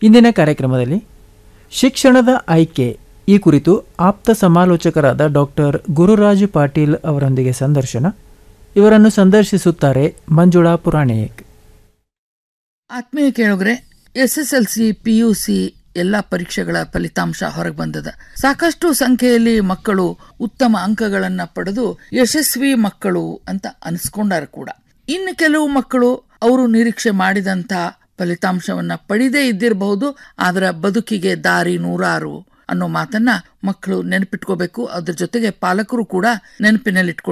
ಇಂದಿನ ಕಾರ್ಯಕ್ರಮದಲ್ಲಿ ಶಿಕ್ಷಣದ ಆಯ್ಕೆ ಈ ಕುರಿತು ಆಪ್ತ ಸಮಾಲೋಚಕರಾದ ಡಾಕ್ಟರ್ ಗುರುರಾಜ್ ಪಾಟೀಲ್ ಅವರೊಂದಿಗೆ ಸಂದರ್ಶನ ಇವರನ್ನು ಸಂದರ್ಶಿಸುತ್ತಾರೆ ಮಂಜುಳಾ ಪುರಾಣಿಕ್ ಆತ್ಮೀಯ ಕೇಳುಗ್ರೆ S S L C P U C ಎಲ್ಲ ಪರೀಕ್ಷೆಗಳ ಫಲಿತಾಂಶ ಹೊರಗೆ ಬಂದದ ಸಾಕಷ್ಟು ಸಂಖ್ಯೆಯಲ್ಲಿ ಮಕ್ಕಳು ಉತ್ತಮ ಅಂಕಗಳನ್ನ ಪಡೆದು ಯಶಸ್ವಿ ಮಕ್ಕಳು ಅಂತ ಅನಿಸ್ಕೊಂಡಾರ ಕೂಡ ಇನ್ನು ಕೆಲವು ಮಕ್ಕಳು ಅವರು ನಿರೀಕ್ಷೆ ಮಾಡಿದಂತ ಫಲಿತಾಂಶವನ್ನ ಪಡೆದೇ ಇದ್ದಿರಬಹುದು ಆದ್ರ ಬದುಕಿಗೆ ದಾರಿ ನೂರಾರು ಅನ್ನೋ ಮಾತನ್ನ ಮಕ್ಕಳು ನೆನಪಿಟ್ಕೋಬೇಕು ಅದ್ರ ಜೊತೆಗೆ ಪಾಲಕರು ಕೂಡ ನೆನಪಿನಲ್ಲಿಟ್ಕೊಳ್ಬೇಕು